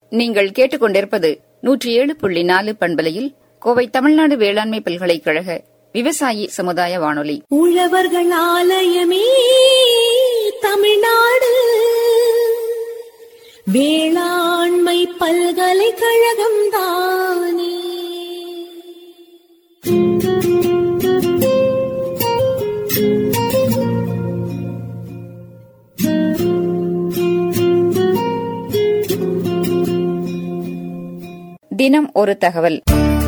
நீங்கள் கேட்டுக்கொண்டிருப்பது நூற்றி ஏழு புள்ளி நாலு பண்பலையில் கோவை தமிழ்நாடு வேளாண்மை பல்கலைக்கழக விவசாயி சமுதாய வானொலி உழவர்கள் ஆலயமே தமிழ்நாடு வேளாண்மை பல்கலைக்கழகம் தானே தினம் ஒரு தகவல்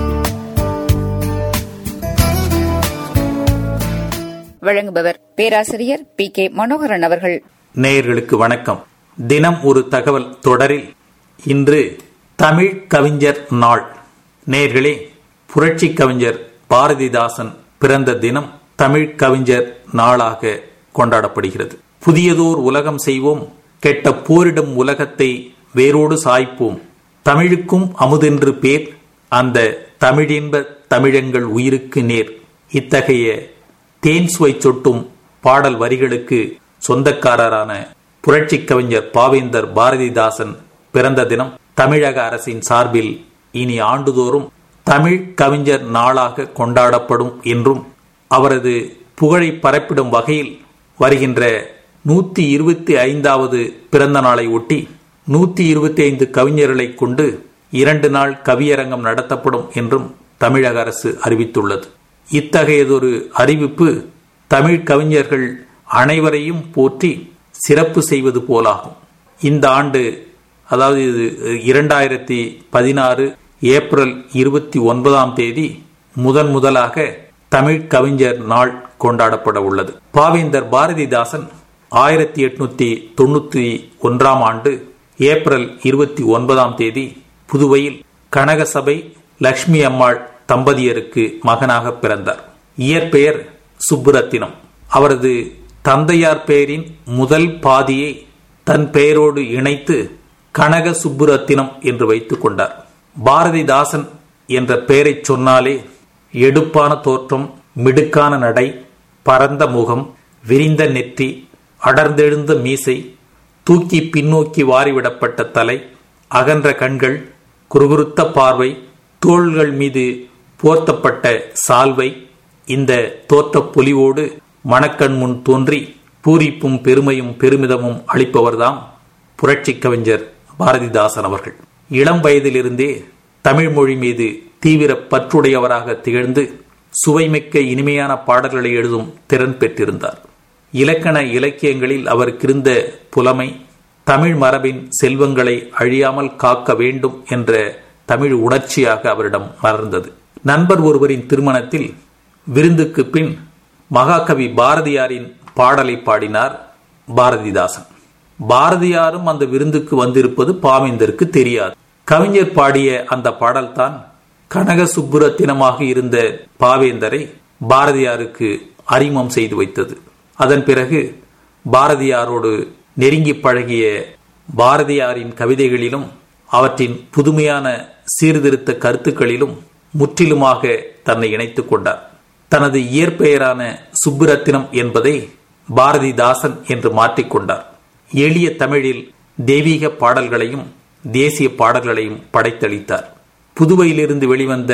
வழங்குபவர் பேராசிரியர் பி கே மனோகரன் அவர்கள் நேயர்களுக்கு வணக்கம் தினம் ஒரு தகவல் தொடரில் இன்று தமிழ் கவிஞர் நாள் நேயர்களே புரட்சி கவிஞர் பாரதிதாசன் பிறந்த தினம் தமிழ் கவிஞர் நாளாக கொண்டாடப்படுகிறது புதியதோர் உலகம் செய்வோம் கெட்ட போரிடும் உலகத்தை வேரோடு சாய்ப்போம் தமிழுக்கும் அமுதென்று பேர் அந்த தமிழின்ப தமிழங்கள் உயிருக்கு நேர் இத்தகைய தேன் சுவை சொட்டும் பாடல் வரிகளுக்கு சொந்தக்காரரான புரட்சி கவிஞர் பாவேந்தர் பாரதிதாசன் பிறந்த தினம் தமிழக அரசின் சார்பில் இனி ஆண்டுதோறும் தமிழ் கவிஞர் நாளாக கொண்டாடப்படும் என்றும் அவரது புகழை பரப்பிடும் வகையில் வருகின்ற நூத்தி இருபத்தி ஐந்தாவது பிறந்த நாளை ஒட்டி நூத்தி இருபத்தி ஐந்து கவிஞர்களை கொண்டு இரண்டு நாள் கவியரங்கம் நடத்தப்படும் என்றும் தமிழக அரசு அறிவித்துள்ளது இத்தகையதொரு அறிவிப்பு தமிழ் கவிஞர்கள் அனைவரையும் போற்றி சிறப்பு செய்வது போலாகும் இந்த ஆண்டு அதாவது இது இரண்டாயிரத்தி பதினாறு ஏப்ரல் இருபத்தி ஒன்பதாம் தேதி முதன் முதலாக தமிழ் கவிஞர் நாள் கொண்டாடப்பட உள்ளது பாவேந்தர் பாரதிதாசன் ஆயிரத்தி எட்நூத்தி தொண்ணூத்தி ஒன்றாம் ஆண்டு ஏப்ரல் இருபத்தி ஒன்பதாம் தேதி புதுவையில் கனகசபை லட்சுமி அம்மாள் தம்பதியருக்கு மகனாக பிறந்தார் இயற்பெயர் சுப்புரத்தினம் அவரது தந்தையார் பெயரின் முதல் பாதியை தன் பெயரோடு இணைத்து கனக சுப்புரத்தினம் என்று வைத்துக் கொண்டார் பாரதிதாசன் என்ற பெயரைச் சொன்னாலே எடுப்பான தோற்றம் மிடுக்கான நடை பரந்த முகம் விரிந்த நெற்றி அடர்ந்தெழுந்த மீசை தூக்கி பின்னோக்கி வாரிவிடப்பட்ட தலை அகன்ற கண்கள் குறுகுறுத்த பார்வை தோள்கள் மீது போர்த்தப்பட்ட சால்வை இந்த தோற்ற பொலிவோடு மணக்கண் முன் தோன்றி பூரிப்பும் பெருமையும் பெருமிதமும் அளிப்பவர்தாம் புரட்சி கவிஞர் பாரதிதாசன் அவர்கள் இளம் வயதிலிருந்தே தமிழ் மொழி மீது தீவிர பற்றுடையவராக திகழ்ந்து சுவைமிக்க இனிமையான பாடல்களை எழுதும் திறன் பெற்றிருந்தார் இலக்கண இலக்கியங்களில் அவருக்கிருந்த புலமை தமிழ் மரபின் செல்வங்களை அழியாமல் காக்க வேண்டும் என்ற தமிழ் உணர்ச்சியாக அவரிடம் மலர்ந்தது நண்பர் ஒருவரின் திருமணத்தில் விருந்துக்கு பின் மகாகவி பாரதியாரின் பாடலை பாடினார் பாரதிதாசன் பாரதியாரும் அந்த விருந்துக்கு வந்திருப்பது பாவேந்தருக்கு தெரியாது கவிஞர் பாடிய அந்த பாடல்தான் கனக சுப்புரத்தினமாக இருந்த பாவேந்தரை பாரதியாருக்கு அறிமுகம் செய்து வைத்தது அதன் பிறகு பாரதியாரோடு நெருங்கி பழகிய பாரதியாரின் கவிதைகளிலும் அவற்றின் புதுமையான சீர்திருத்த கருத்துக்களிலும் முற்றிலுமாக தன்னை இணைத்துக் கொண்டார் தனது இயற்பெயரான சுப்புரத்தினம் என்பதை பாரதிதாசன் என்று மாற்றிக்கொண்டார் எளிய தமிழில் தெய்வீக பாடல்களையும் தேசிய பாடல்களையும் படைத்தளித்தார் புதுவையிலிருந்து வெளிவந்த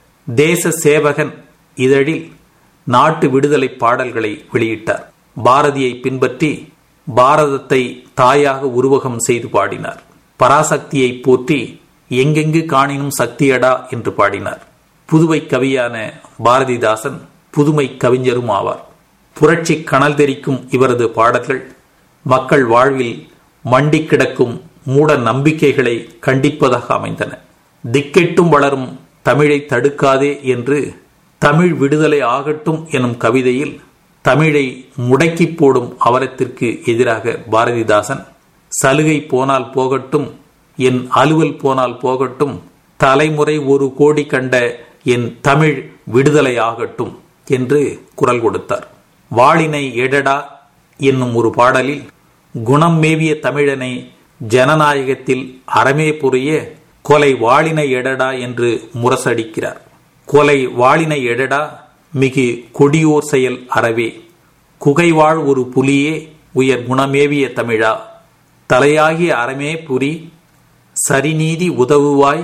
தேச சேவகன் இதழில் நாட்டு விடுதலை பாடல்களை வெளியிட்டார் பாரதியை பின்பற்றி பாரதத்தை தாயாக உருவகம் செய்து பாடினார் பராசக்தியை போற்றி எங்கெங்கு காணினும் சக்தியடா என்று பாடினார் புதுவை கவியான பாரதிதாசன் புதுமை கவிஞரும் ஆவார் புரட்சி கனல் தெரிக்கும் இவரது பாடல்கள் மக்கள் வாழ்வில் மண்டி கிடக்கும் மூட நம்பிக்கைகளை கண்டிப்பதாக அமைந்தன திக்கெட்டும் வளரும் தமிழை தடுக்காதே என்று தமிழ் விடுதலை ஆகட்டும் எனும் கவிதையில் தமிழை முடக்கி போடும் அவலத்திற்கு எதிராக பாரதிதாசன் சலுகை போனால் போகட்டும் என் அலுவல் போனால் போகட்டும் தலைமுறை ஒரு கோடி கண்ட என் தமிழ் விடுதலை ஆகட்டும் என்று குரல் கொடுத்தார் வாளினை எடடா என்னும் ஒரு பாடலில் குணம் மேவிய தமிழனை ஜனநாயகத்தில் அறமே புரிய கொலை வாளினை எடடா என்று முரசடிக்கிறார் கொலை வாளினை எடடா மிகு கொடியோர் செயல் அறவே குகைவாழ் ஒரு புலியே உயர் குணமேவிய தமிழா தலையாகிய அறமே புரி சரிநீதி உதவுவாய்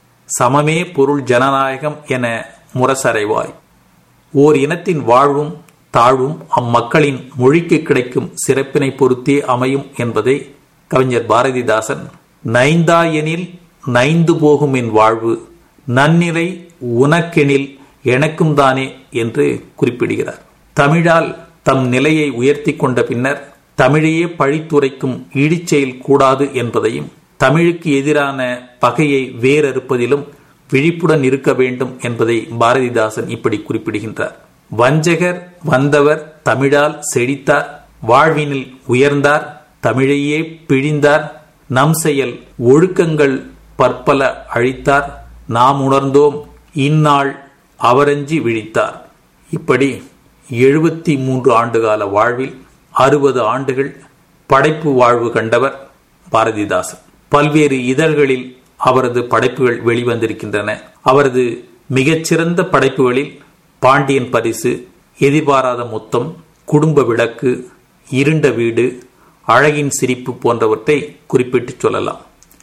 சமமே பொருள் ஜனநாயகம் என முரசறைவாய் ஓர் இனத்தின் வாழ்வும் தாழ்வும் அம்மக்களின் மொழிக்கு கிடைக்கும் சிறப்பினை பொறுத்தே அமையும் என்பதை கவிஞர் பாரதிதாசன் நைந்தாயெனில் நைந்து போகும் என் வாழ்வு நன்னிலை உனக்கெனில் எனக்கும் தானே என்று குறிப்பிடுகிறார் தமிழால் தம் நிலையை உயர்த்தி கொண்ட பின்னர் தமிழையே பழித்துரைக்கும் இழிச்செயல் கூடாது என்பதையும் தமிழுக்கு எதிரான பகையை வேறறுப்பதிலும் விழிப்புடன் இருக்க வேண்டும் என்பதை பாரதிதாசன் இப்படி குறிப்பிடுகின்றார் வஞ்சகர் வந்தவர் தமிழால் செழித்தார் வாழ்வினில் உயர்ந்தார் தமிழையே பிழிந்தார் நம் செயல் ஒழுக்கங்கள் பற்பல அழித்தார் நாம் உணர்ந்தோம் இந்நாள் அவரஞ்சி விழித்தார் இப்படி எழுபத்தி மூன்று ஆண்டுகால வாழ்வில் அறுபது ஆண்டுகள் படைப்பு வாழ்வு கண்டவர் பாரதிதாசன் பல்வேறு இதழ்களில் அவரது படைப்புகள் வெளிவந்திருக்கின்றன அவரது மிகச்சிறந்த படைப்புகளில் பாண்டியன் பரிசு எதிர்பாராத மொத்தம் குடும்ப விளக்கு இருண்ட வீடு அழகின் சிரிப்பு போன்றவற்றை குறிப்பிட்டு சொல்லலாம்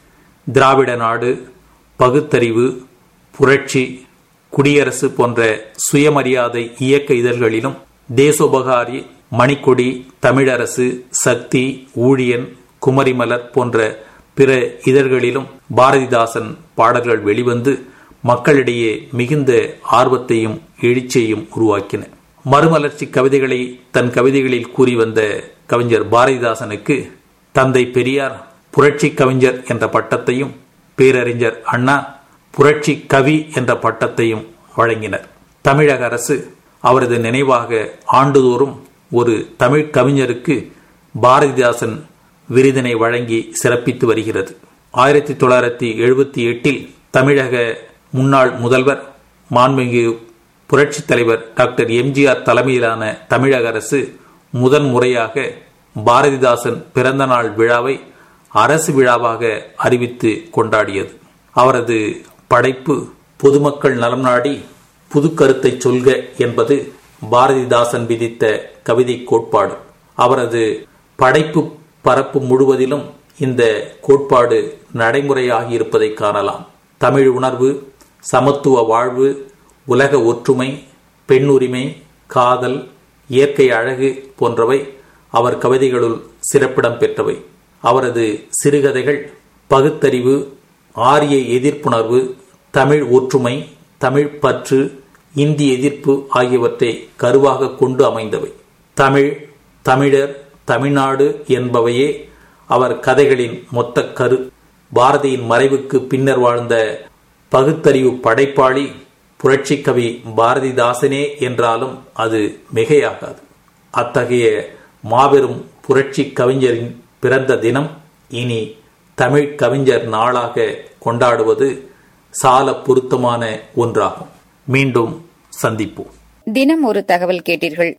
திராவிட நாடு பகுத்தறிவு புரட்சி குடியரசு போன்ற சுயமரியாதை இயக்க இதழ்களிலும் தேசோபகாரி மணிக்கொடி தமிழரசு சக்தி ஊழியன் குமரிமலர் போன்ற பிற இதழ்களிலும் பாரதிதாசன் பாடல்கள் வெளிவந்து மக்களிடையே மிகுந்த ஆர்வத்தையும் எழுச்சியையும் உருவாக்கின மறுமலர்ச்சி கவிதைகளை தன் கவிதைகளில் கூறி வந்த கவிஞர் பாரதிதாசனுக்கு தந்தை பெரியார் புரட்சி கவிஞர் என்ற பட்டத்தையும் பேரறிஞர் அண்ணா புரட்சி கவி என்ற பட்டத்தையும் வழங்கினர் தமிழக அரசு அவரது நினைவாக ஆண்டுதோறும் ஒரு தமிழ் கவிஞருக்கு பாரதிதாசன் விருதினை வழங்கி சிறப்பித்து வருகிறது ஆயிரத்தி தொள்ளாயிரத்தி எழுபத்தி எட்டில் தமிழக முன்னாள் முதல்வர் மாண்புமிகு புரட்சி தலைவர் டாக்டர் எம்ஜிஆர் தலைமையிலான தமிழக அரசு முதன் முறையாக பாரதிதாசன் பிறந்த நாள் விழாவை அரசு விழாவாக அறிவித்து கொண்டாடியது அவரது படைப்பு பொதுமக்கள் நலம் நாடி புது கருத்தை சொல்க என்பது பாரதிதாசன் விதித்த கவிதை கோட்பாடு அவரது படைப்பு பரப்பு முழுவதிலும் இந்த கோட்பாடு நடைமுறையாகி இருப்பதை காணலாம் தமிழ் உணர்வு சமத்துவ வாழ்வு உலக ஒற்றுமை பெண்ணுரிமை காதல் இயற்கை அழகு போன்றவை அவர் கவிதைகளுள் சிறப்பிடம் பெற்றவை அவரது சிறுகதைகள் பகுத்தறிவு ஆரிய எதிர்ப்புணர்வு தமிழ் ஒற்றுமை தமிழ் பற்று இந்தி எதிர்ப்பு ஆகியவற்றை கருவாக கொண்டு அமைந்தவை தமிழ் தமிழர் தமிழ்நாடு என்பவையே அவர் கதைகளின் மொத்த கரு பாரதியின் மறைவுக்கு பின்னர் வாழ்ந்த பகுத்தறிவு படைப்பாளி புரட்சி கவி பாரதிதாசனே என்றாலும் அது மிகையாகாது அத்தகைய மாபெரும் புரட்சி கவிஞரின் பிறந்த தினம் இனி தமிழ் கவிஞர் நாளாக கொண்டாடுவது சால பொருத்தமான ஒன்றாகும் மீண்டும் சந்திப்போம் தினம் ஒரு தகவல் கேட்டீர்கள்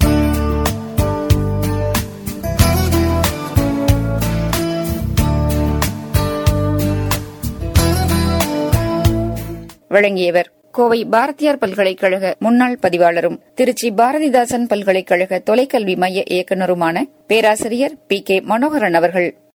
வழங்கியவர் கோவை பாரதியார் பல்கலைக்கழக முன்னாள் பதிவாளரும் திருச்சி பாரதிதாசன் பல்கலைக்கழக தொலைக்கல்வி மைய இயக்குநருமான பேராசிரியர் பி கே மனோகரன் அவர்கள்